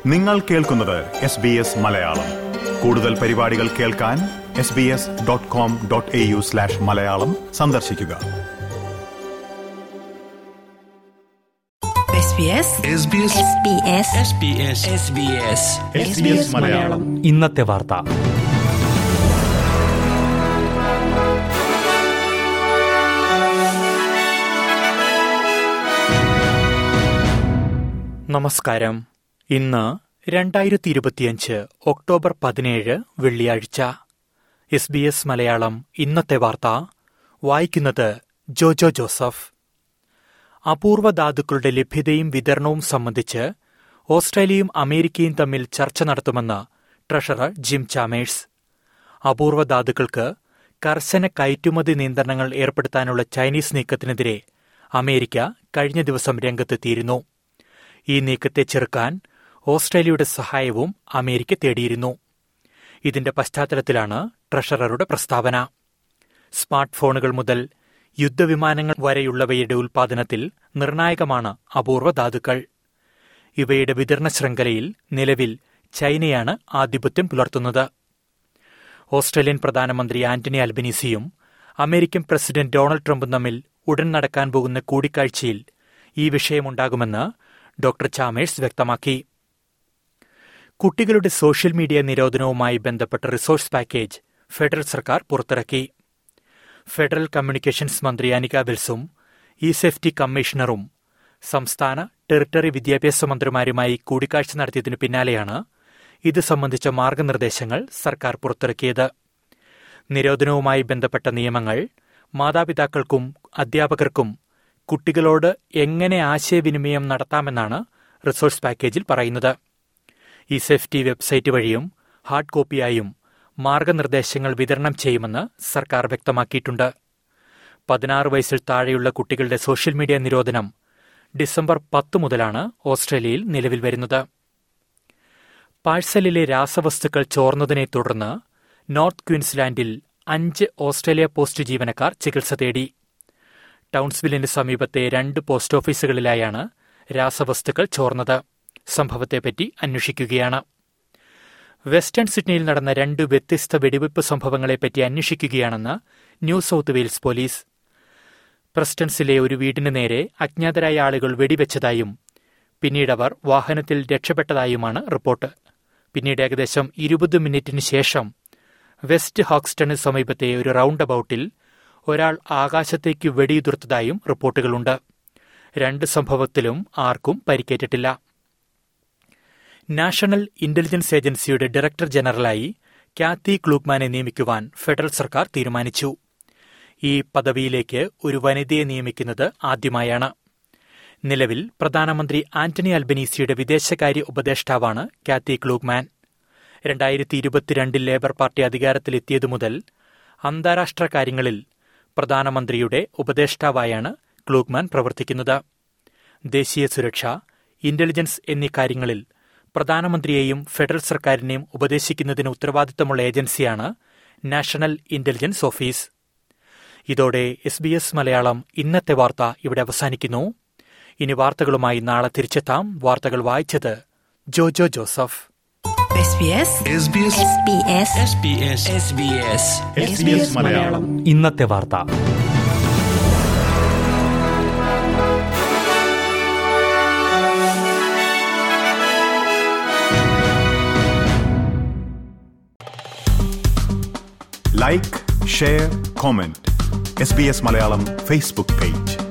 നിങ്ങൾ കേൾക്കുന്നത് S B S Malayalam കൂടുതൽ പരിപാടികൾ കേൾക്കാൻ S B S dot com dot A U slash Malayalam സന്ദർശിക്കുക SBS SBS SBS SBS SBS SBS Malayalam ഇന്നത്തെ വാർത്ത നമസ്കാരം ഇന്ന് രണ്ടായിരത്തി ഇരുപത്തിയഞ്ച് ഒക്ടോബർ പതിനേഴ് വെള്ളിയാഴ്ച എസ് ബി എസ് മലയാളം ഇന്നത്തെ വാർത്ത വായിക്കുന്നത് ജോജോ ജോസഫ് അപൂർവ ധാതുക്കളുടെ ലഭ്യതയും വിതരണവും സംബന്ധിച്ച് ഓസ്ട്രേലിയയും അമേരിക്കയും തമ്മിൽ ചർച്ച നടത്തുമെന്ന് ട്രഷറർ ജിം ചാമേഴ്സ് അപൂർവ ധാതുക്കൾക്ക് കർശന കയറ്റുമതി നിയന്ത്രണങ്ങൾ ഏർപ്പെടുത്താനുള്ള ചൈനീസ് നീക്കത്തിനെതിരെ അമേരിക്ക കഴിഞ്ഞ ദിവസം രംഗത്തെത്തിയിരുന്നു ഈ നീക്കത്തെ ചെറുക്കാൻ ഓസ്ട്രേലിയയുടെ സഹായവും അമേരിക്ക തേടിയിരുന്നു ഇതിന്റെ പശ്ചാത്തലത്തിലാണ് ട്രഷററുടെ പ്രസ്താവന സ്മാർട്ട് ഫോണുകൾ മുതൽ യുദ്ധവിമാനങ്ങൾ വരെയുള്ളവയുടെ ഉൽപാദനത്തിൽ നിർണായകമാണ് അപൂർവ ധാതുക്കൾ ഇവയുടെ വിതരണ ശൃംഖലയിൽ നിലവിൽ ചൈനയാണ് ആധിപത്യം പുലർത്തുന്നത് ഓസ്ട്രേലിയൻ പ്രധാനമന്ത്രി ആന്റണി അൽബനീസിയും അമേരിക്കൻ പ്രസിഡന്റ് ഡൊണാൾഡ് ട്രംപും തമ്മിൽ ഉടൻ നടക്കാൻ പോകുന്ന കൂടിക്കാഴ്ചയിൽ ഈ വിഷയമുണ്ടാകുമെന്ന് ഡോക്ടർ ചാമേഴ്സ് വ്യക്തമാക്കി കുട്ടികളുടെ സോഷ്യൽ മീഡിയ നിരോധനവുമായി ബന്ധപ്പെട്ട റിസോഴ്സ് പാക്കേജ് ഫെഡറൽ സർക്കാർ പുറത്തിറക്കി ഫെഡറൽ കമ്മ്യൂണിക്കേഷൻസ് മന്ത്രി അനിക വിൽസും ഇ സേഫ്റ്റി കമ്മീഷണറും സംസ്ഥാന ടെറിട്ടറി വിദ്യാഭ്യാസ മന്ത്രിമാരുമായി കൂടിക്കാഴ്ച നടത്തിയതിനു പിന്നാലെയാണ് ഇത് സംബന്ധിച്ച മാർഗനിർദ്ദേശങ്ങൾ സർക്കാർ പുറത്തിറക്കിയത് നിരോധനവുമായി ബന്ധപ്പെട്ട നിയമങ്ങൾ മാതാപിതാക്കൾക്കും അധ്യാപകർക്കും കുട്ടികളോട് എങ്ങനെ ആശയവിനിമയം നടത്താമെന്നാണ് റിസോഴ്സ് പാക്കേജിൽ പറയുന്നത് ഈ സേഫ്റ്റി വെബ്സൈറ്റ് വഴിയും ഹാർഡ് കോപ്പിയായും മാർഗനിർദ്ദേശങ്ങൾ വിതരണം ചെയ്യുമെന്ന് സർക്കാർ വ്യക്തമാക്കിയിട്ടുണ്ട് പതിനാറ് വയസ്സിൽ താഴെയുള്ള കുട്ടികളുടെ സോഷ്യൽ മീഡിയ നിരോധനം ഡിസംബർ പത്ത് മുതലാണ് ഓസ്ട്രേലിയയിൽ നിലവിൽ വരുന്നത് പാഴ്സലിലെ രാസവസ്തുക്കൾ ചോർന്നതിനെ തുടർന്ന് നോർത്ത് ക്വീൻസ്ലാൻഡിൽ അഞ്ച് ഓസ്ട്രേലിയ പോസ്റ്റ് ജീവനക്കാർ ചികിത്സ തേടി ടൗൺസ്വില്ലിന് സമീപത്തെ രണ്ട് പോസ്റ്റ് ഓഫീസുകളിലായാണ് രാസവസ്തുക്കൾ ചോർന്നത് സംഭവത്തെപ്പറ്റി അന്വേഷിക്കുകയാണ് വെസ്റ്റേൺ സിഡ്നിയിൽ നടന്ന രണ്ട് വ്യത്യസ്ത വെടിവയ്പ് സംഭവങ്ങളെപ്പറ്റി അന്വേഷിക്കുകയാണെന്ന് ന്യൂ സൌത്ത് വെയിൽസ് പോലീസ് പ്രസ്റ്റൻസിലെ ഒരു വീടിന് നേരെ അജ്ഞാതരായ ആളുകൾ വെടിവെച്ചതായും പിന്നീടവർ വാഹനത്തിൽ രക്ഷപ്പെട്ടതായുമാണ് റിപ്പോർട്ട് പിന്നീട് ഏകദേശം ഇരുപത് മിനിറ്റിന് ശേഷം വെസ്റ്റ് ഹോക്സ്റ്റണിന് സമീപത്തെ ഒരു റൌണ്ട് അബൌട്ടിൽ ഒരാൾ ആകാശത്തേക്ക് വെടിയുതിർത്തതായും റിപ്പോർട്ടുകളുണ്ട് രണ്ട് സംഭവത്തിലും ആർക്കും പരിക്കേറ്റിട്ടില്ല നാഷണൽ ഇന്റലിജൻസ് ഏജൻസിയുടെ ഡയറക്ടർ ജനറലായി കാത്തി ക്ലൂക്മാനെ നിയമിക്കുവാൻ ഫെഡറൽ സർക്കാർ തീരുമാനിച്ചു ഈ പദവിയിലേക്ക് ഒരു വനിതയെ നിയമിക്കുന്നത് ആദ്യമായാണ് നിലവിൽ പ്രധാനമന്ത്രി ആന്റണി അൽബനീസിയുടെ വിദേശകാര്യ ഉപദേഷ്ടാവാണ് കാത്തി ക്ലൂക്മാൻ രണ്ടായിരത്തി ഇരുപത്തിരണ്ടിൽ ലേബർ പാർട്ടി അധികാരത്തിലെത്തിയതു മുതൽ അന്താരാഷ്ട്ര കാര്യങ്ങളിൽ പ്രധാനമന്ത്രിയുടെ ഉപദേഷ്ടാവായാണ് ക്ലൂക്മാൻ പ്രവർത്തിക്കുന്നത് ദേശീയ സുരക്ഷ ഇന്റലിജൻസ് എന്നീ കാര്യങ്ങളിൽ പ്രധാനമന്ത്രിയെയും ഫെഡറൽ സർക്കാരിനെയും ഉപദേശിക്കുന്നതിന് ഉത്തരവാദിത്തമുള്ള ഏജൻസിയാണ് നാഷണൽ ഇന്റലിജൻസ് ഓഫീസ് ഇതോടെ എസ് ബി എസ് മലയാളം ഇന്നത്തെ വാർത്ത ഇവിടെ അവസാനിക്കുന്നു ഇനി വാർത്തകളുമായി നാളെ തിരിച്ചെത്താം വാർത്തകൾ വായിച്ചത് Jojo Joseph SBS SBS SBS SBS SBS SBS Malayalam ഇന്നത്തെ വാർത്ത like share comment S B S Malayalam Facebook page